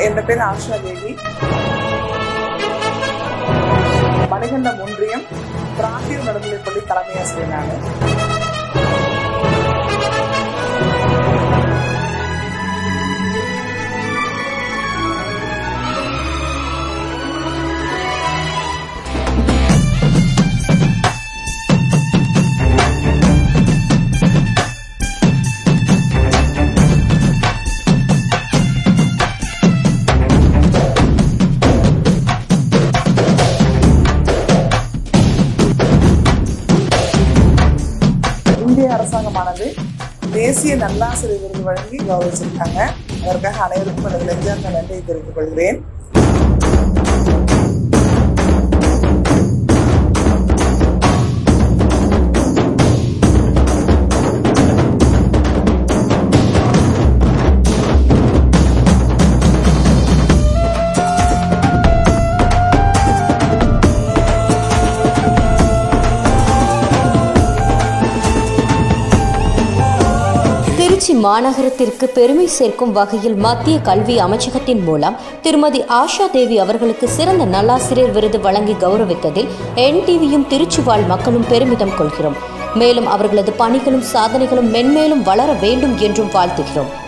என் பேர் ஆஷா தேவி மணிகண்டம் ஒன்றியம் பிராந்திய நடுநிலைப்பள்ளி தலைமை ஆசிரியர் நான் இந்திய அரசாங்கமானது தேசிய நல்லாசிரியர் விருது வழங்கி கௌரவிச்சிருக்காங்க அதற்காக அனைவருக்கும் எனது நெஞ்சார்ந்த நன்றியை தெரிவித்துக் கொள்கிறேன் திருச்சி மாநகரத்திற்கு பெருமை சேர்க்கும் வகையில் மத்திய கல்வி அமைச்சகத்தின் மூலம் திருமதி ஆஷா தேவி அவர்களுக்கு சிறந்த நல்லாசிரியர் விருது வழங்கி கௌரவித்ததில் என்டிவியும் திருச்சி வாழ் மக்களும் பெருமிதம் கொள்கிறோம் மேலும் அவர்களது பணிகளும் சாதனைகளும் மென்மேலும் வளர வேண்டும் என்றும் வாழ்த்துகிறோம்